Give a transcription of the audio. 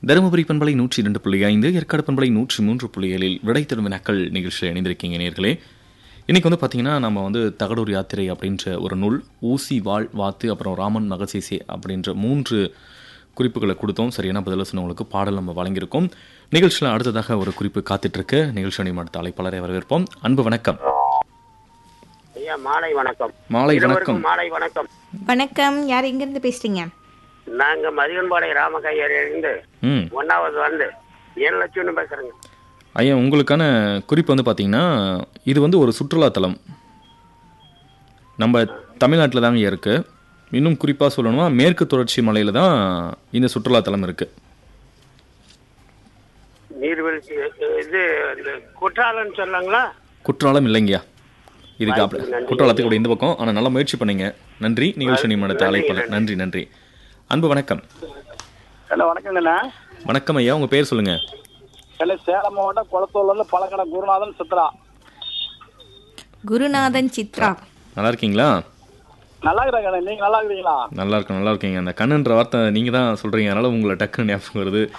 தருமபுரி பண்பலை நூற்றி இரண்டு புள்ளி ஐந்து ஏற்காடு பண்பலை நூற்றி மூன்று புள்ளி ஏழில் விடை தரும் வினாக்கள் நிகழ்ச்சியில் இணைந்திருக்கீங்க நேர்களே இன்னைக்கு வந்து பார்த்தீங்கன்னா நம்ம வந்து தகடூர் யாத்திரை அப்படின்ற ஒரு நூல் ஊசி வாழ் வாத்து அப்புறம் ராமன் மகசேசே அப்படின்ற மூன்று குறிப்புகளை கொடுத்தோம் சரியான பதில சொன்னவங்களுக்கு பாடல் நம்ம வழங்கியிருக்கோம் நிகழ்ச்சியில் அடுத்ததாக ஒரு குறிப்பு காத்துட்ருக்கு நிகழ்ச்சி அணி அடுத்த அழைப்பாளரை வரவேற்போம் அன்பு வணக்கம் ஐயா மாலை வணக்கம் மாலை வணக்கம் இருவருக்கும் மாலை வணக்கம் வணக்கம் யார் எங்கிருந்து பேசுறீங்க நாங்க மதியன்பாளைய ராமகையரிலிருந்து ம் ஒன்னாவது வந்து ஏழு லட்சம்னு பேசுறேங்க ஐயா உங்களுக்கான குறிப்பு வந்து பார்த்தீங்கன்னா இது வந்து ஒரு சுற்றுலாத்தலம் நம்ம தமிழ்நாட்டில் தாங்க இருக்கு இன்னும் குறிப்பாக சொல்லணுமா மேற்கு தொடர்ச்சி மலையில் தான் இந்த சுற்றுலாத்தலம் இருக்கு நீர்வீழ்ச்சி இது இந்த குற்றாலன்னு சொன்னாங்களா குற்றாலம் இல்லைங்கய்யா இதுக்கு அப்படி குற்றாலத்துக்கு அப்படி இந்த பக்கம் ஆனால் நல்லா முயற்சி பண்ணீங்க நன்றி நிகழ்ச்சி நியமனத்தை அழைப்பாளர் நன்றி நன்றி அன்பு வணக்கம் ஹலோ வணக்கங்கண்ணா வணக்கம் ஐயா உங்கள் பேர் சொல்லுங்கள் ஹலோ சேலம் மாவட்டம் குளத்தூர்லேருந்து பழக்கடை குருநாதன் சித்ரா குருநாதன் சித்ரா நல்லா இருக்கீங்களா நல்லா இருக்கிறாங்க நீங்கள் நல்லா இருக்கிறீங்களா நல்லா இருக்கும் நல்லா இருக்கீங்க அந்த கண்ணுன்ற வார்த்தை நீங்கள் தான் சொல்கிறீங்க அதனால் உங்களை டக்குன்னு ஞாபகம் வருது